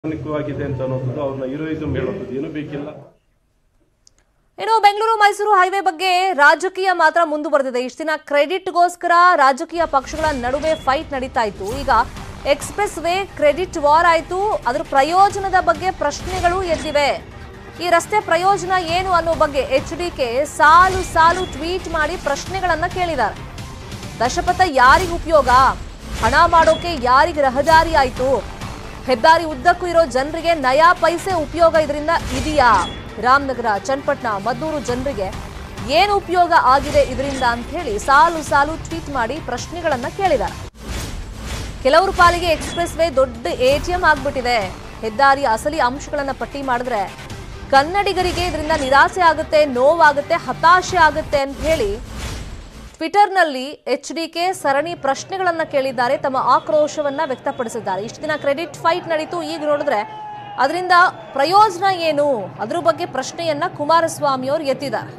ಪ್ರಾಮಾಣಿಕವಾಗಿದೆ ಅಂತ ಅನ್ನೋದು ಅವ್ರನ್ನ ಹೀರೋಯಿಸಮ್ ಹೇಳೋದು ಏನು ಬೇಕಿಲ್ಲ ಇನ್ನು ಬೆಂಗಳೂರು ಮೈಸೂರು ಹೈವೇ ಬಗ್ಗೆ ರಾಜಕೀಯ ಮಾತ್ರ ಮುಂದುವರೆದಿದೆ ಇಷ್ಟು ದಿನ ಕ್ರೆಡಿಟ್ಗೋಸ್ಕರ ರಾಜಕೀಯ ಪಕ್ಷಗಳ ನಡುವೆ ಫೈಟ್ ನಡೀತಾ ಇತ್ತು ಈಗ ಎಕ್ಸ್ಪ್ರೆಸ್ ವೇ ಕ್ರೆಡಿಟ್ ವಾರ್ ಆಯ್ತು ಅದ್ರ ಪ್ರಯೋಜನದ ಬಗ್ಗೆ ಪ್ರಶ್ನೆಗಳು ಎದ್ದಿವೆ ಈ ರಸ್ತೆ ಪ್ರಯೋಜನ ಏನು ಅನ್ನೋ ಬಗ್ಗೆ ಎಚ್ ಡಿ ಕೆ ಸಾಲು ಸಾಲು ಟ್ವೀಟ್ ಮಾಡಿ ಪ್ರಶ್ನೆಗಳನ್ನ ಕೇಳಿದ್ದಾರೆ ದಶಪಥ ಯಾರಿಗ ಉಪಯೋಗ ಹಣ ಮಾಡೋಕೆ ಯಾರಿಗ ರಹದಾರಿ ಆಯ್ತು ಹೆದ್ದಾರಿ ಉದ್ದಕ್ಕೂ ಇರೋ ಜನರಿಗೆ ನಯಾ ಪೈಸೆ ಉಪಯೋಗ ಇದರಿಂದ ಇದೆಯಾ ರಾಮನಗರ ಚನ್ನಪಟ್ಟಣ ಮದ್ದೂರು ಜನರಿಗೆ ಏನು ಉಪಯೋಗ ಆಗಿದೆ ಇದರಿಂದ ಅಂತ ಹೇಳಿ ಸಾಲು ಸಾಲು ಟ್ವೀಟ್ ಮಾಡಿ ಪ್ರಶ್ನೆಗಳನ್ನ ಕೇಳಿದ್ದಾರೆ ಕೆಲವರು ಪಾಲಿಗೆ ಎಕ್ಸ್ಪ್ರೆಸ್ ವೇ ದೊಡ್ಡ ಎಟಿಎಂ ಆಗ್ಬಿಟ್ಟಿದೆ ಹೆದ್ದಾರಿಯ ಅಸಲಿ ಅಂಶಗಳನ್ನ ಪಟ್ಟಿ ಮಾಡಿದ್ರೆ ಕನ್ನಡಿಗರಿಗೆ ಇದರಿಂದ ನಿರಾಸೆ ಆಗುತ್ತೆ ನೋವಾಗುತ್ತೆ ಹತಾಶೆ ಆಗುತ್ತೆ ಅಂತ ಹೇಳಿ ಟ್ವಿಟರ್ನಲ್ಲಿ ಎಚ್ ಡಿ ಕೆ ಸರಣಿ ಪ್ರಶ್ನೆಗಳನ್ನ ಕೇಳಿದ್ದಾರೆ ತಮ್ಮ ಆಕ್ರೋಶವನ್ನ ವ್ಯಕ್ತಪಡಿಸಿದ್ದಾರೆ ಇಷ್ಟು ದಿನ ಕ್ರೆಡಿಟ್ ಫೈಟ್ ನಡೀತು ಈಗ ನೋಡಿದ್ರೆ ಅದರಿಂದ ಪ್ರಯೋಜನ ಏನು ಅದ್ರ ಬಗ್ಗೆ ಪ್ರಶ್ನೆಯನ್ನ ಕುಮಾರಸ್ವಾಮಿ ಅವರು ಎತ್ತಿದ್ದಾರೆ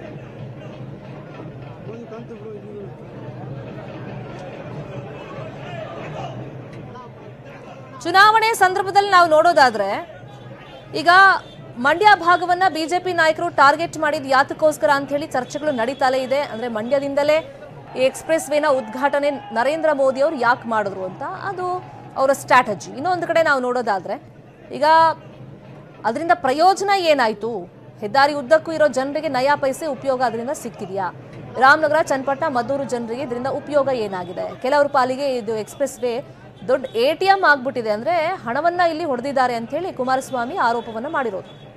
ಚುನಾವಣೆ ಸಂದರ್ಭದಲ್ಲಿ ನಾವು ನೋಡೋದಾದ್ರೆ ಈಗ ಮಂಡ್ಯ ಭಾಗವನ್ನ ಬಿಜೆಪಿ ನಾಯಕರು ಟಾರ್ಗೆಟ್ ಮಾಡಿದ ಯಾತಕ್ಕೋಸ್ಕರ ಅಂತ ಹೇಳಿ ಚರ್ಚೆಗಳು ನಡೀತಾಲೇ ಇದೆ ಅಂದ್ರೆ ಮಂಡ್ಯದಿಂದಲೇ ಈ ಎಕ್ಸ್ಪ್ರೆಸ್ ವೇನ ಉದ್ಘಾಟನೆ ನರೇಂದ್ರ ಮೋದಿ ಅವರು ಯಾಕೆ ಮಾಡಿದ್ರು ಅಂತ ಅದು ಅವರ ಸ್ಟ್ರಾಟಜಿ ಇನ್ನೊಂದು ಕಡೆ ನಾವು ನೋಡೋದಾದ್ರೆ ಈಗ ಅದರಿಂದ ಪ್ರಯೋಜನ ಏನಾಯ್ತು ಹೆದ್ದಾರಿ ಉದ್ದಕ್ಕೂ ಇರೋ ಜನರಿಗೆ ನಯಾ ಪೈಸೆ ಉಪಯೋಗ ಅದರಿಂದ ಸಿಗ್ತಿದೆಯಾ ರಾಮನಗರ ಚನ್ನಪಟ್ಟಣ ಮದ್ದೂರು ಜನರಿಗೆ ಇದರಿಂದ ಉಪಯೋಗ ಏನಾಗಿದೆ ಕೆಲವ್ರ ಪಾಲಿಗೆ ಇದು ಎಕ್ಸ್ಪ್ರೆಸ್ ವೇ ದೊಡ್ಡ ಎ ಟಿ ಎಂ ಆಗ್ಬಿಟ್ಟಿದೆ ಅಂದ್ರೆ ಹಣವನ್ನ ಇಲ್ಲಿ ಹೊಡೆದಿದ್ದಾರೆ ಅಂತ ಹೇಳಿ ಕುಮಾರಸ್ವಾಮಿ ಆರೋಪವನ್ನ ಮಾಡಿರೋದು